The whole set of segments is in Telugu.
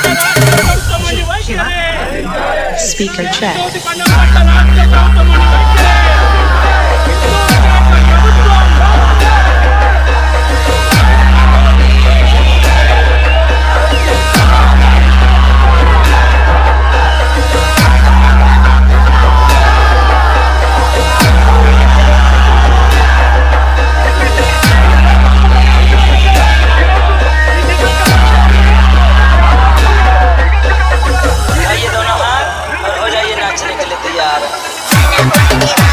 Speaker check. आइए दोनों हाथ और हो जाइए नाचने के लिए तैयार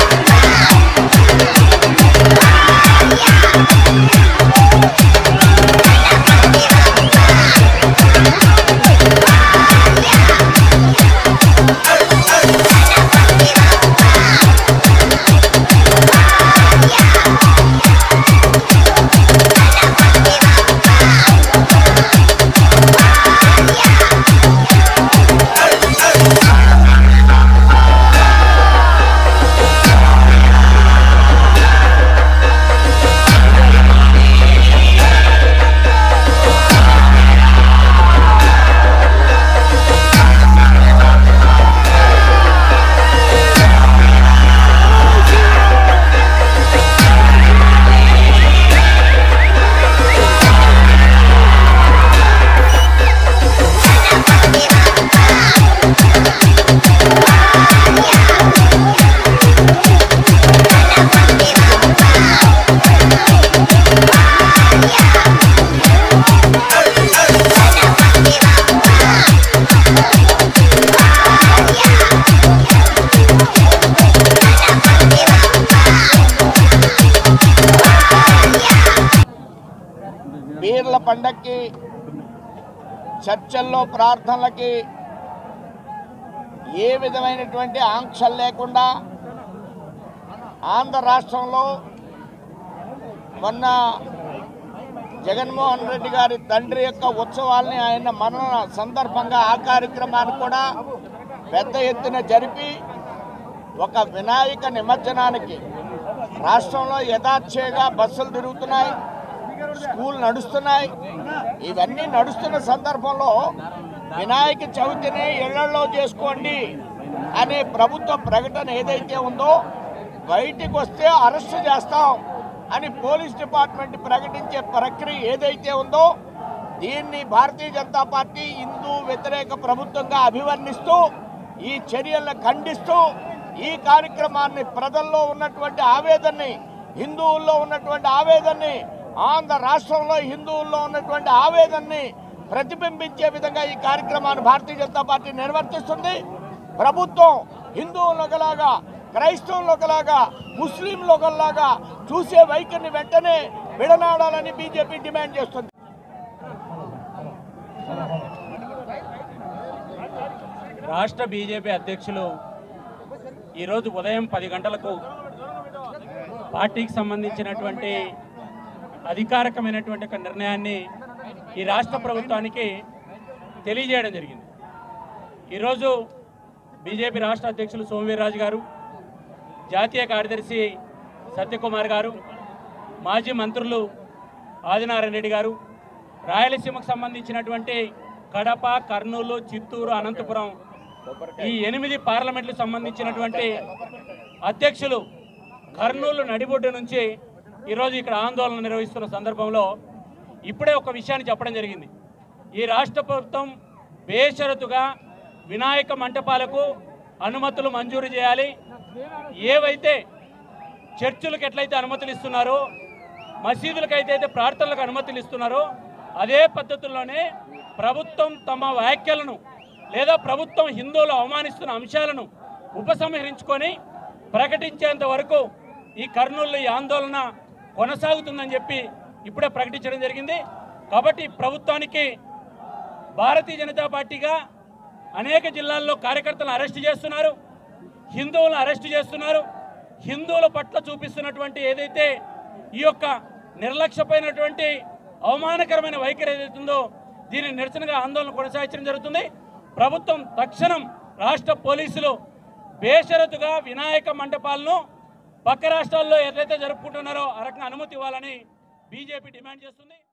పీర్ల పండక్కి చర్చల్లో ప్రార్థనలకి ఏ విధమైనటువంటి ఆంక్షలు లేకుండా ఆంధ్ర రాష్ట్రంలో మొన్న జగన్మోహన్ రెడ్డి గారి తండ్రి యొక్క ఉత్సవాల్ని ఆయన మరణ సందర్భంగా ఆ కార్యక్రమాన్ని కూడా పెద్ద ఎత్తున జరిపి ఒక వినాయక నిమజ్జనానికి రాష్ట్రంలో యథాచ్ఛేగా బస్సులు తిరుగుతున్నాయి స్కూల్ నడుస్తున్నాయి ఇవన్నీ నడుస్తున్న సందర్భంలో వినాయక చవితిని ఇళ్లలో చేసుకోండి అనే ప్రభుత్వ ప్రకటన ఏదైతే ఉందో బయటికి వస్తే అరెస్ట్ చేస్తాం అని పోలీస్ డిపార్ట్మెంట్ ప్రకటించే ప్రక్రియ ఏదైతే ఉందో దీన్ని భారతీయ జనతా పార్టీ హిందూ వ్యతిరేక ప్రభుత్వంగా అభివర్ణిస్తూ ఈ చర్యలను ఖండిస్తూ ఈ కార్యక్రమాన్ని ప్రజల్లో ఉన్నటువంటి ఆవేదనని హిందువుల్లో ఉన్నటువంటి ఆవేదనని ఆంధ్ర రాష్ట్రంలో హిందువుల్లో ఉన్నటువంటి ఆవేదనని ప్రతిబింబించే విధంగా ఈ కార్యక్రమాన్ని భారతీయ జనతా పార్టీ నిర్వర్తిస్తుంది ప్రభుత్వం హిందువులు ఒకలాగా క్రైస్తవులు ఒకలాగా ముస్లింలు ఒకలాగా చూసే వైఖరిని వెంటనే విడనాడాలని బీజేపీ డిమాండ్ చేస్తుంది రాష్ట్ర బీజేపీ అధ్యక్షులు ఈరోజు ఉదయం పది గంటలకు పార్టీకి సంబంధించినటువంటి అధికారికమైనటువంటి ఒక నిర్ణయాన్ని ఈ రాష్ట్ర ప్రభుత్వానికి తెలియజేయడం జరిగింది ఈరోజు బీజేపీ రాష్ట్ర అధ్యక్షులు సోమవీర్రాజు గారు జాతీయ కార్యదర్శి సత్యకుమార్ గారు మాజీ మంత్రులు ఆదినారాయణ రెడ్డి గారు రాయలసీమకు సంబంధించినటువంటి కడప కర్నూలు చిత్తూరు అనంతపురం ఈ ఎనిమిది పార్లమెంట్లకు సంబంధించినటువంటి అధ్యక్షులు కర్నూలు నడిబొడ్డు నుంచి ఈరోజు ఇక్కడ ఆందోళన నిర్వహిస్తున్న సందర్భంలో ఇప్పుడే ఒక విషయాన్ని చెప్పడం జరిగింది ఈ రాష్ట్ర ప్రభుత్వం బేషరతుగా వినాయక మంటపాలకు అనుమతులు మంజూరు చేయాలి ఏవైతే చర్చిలకు ఎట్లయితే అనుమతులు ఇస్తున్నారో మసీదులకు అయితే ప్రార్థనలకు అనుమతులు ఇస్తున్నారో అదే పద్ధతుల్లోనే ప్రభుత్వం తమ వ్యాఖ్యలను లేదా ప్రభుత్వం హిందువులు అవమానిస్తున్న అంశాలను ఉపసంహరించుకొని ప్రకటించేంత వరకు ఈ కర్నూలు ఈ ఆందోళన కొనసాగుతుందని చెప్పి ఇప్పుడే ప్రకటించడం జరిగింది కాబట్టి ప్రభుత్వానికి భారతీయ జనతా పార్టీగా అనేక జిల్లాల్లో కార్యకర్తలను అరెస్ట్ చేస్తున్నారు హిందువులను అరెస్ట్ చేస్తున్నారు హిందువుల పట్ల చూపిస్తున్నటువంటి ఏదైతే ఈ యొక్క నిర్లక్ష్యమైనటువంటి అవమానకరమైన వైఖరి ఏదైతుందో దీని నిరసనగా ఆందోళన కొనసాగించడం జరుగుతుంది ప్రభుత్వం తక్షణం రాష్ట్ర పోలీసులు బేషరతుగా వినాయక మండపాలను పక్క రాష్ట్రాల్లో ఎట్లయితే జరుపుకుంటున్నారో ఆ రకంగా అనుమతి ఇవ్వాలని బీజేపీ డిమాండ్ చేస్తుంది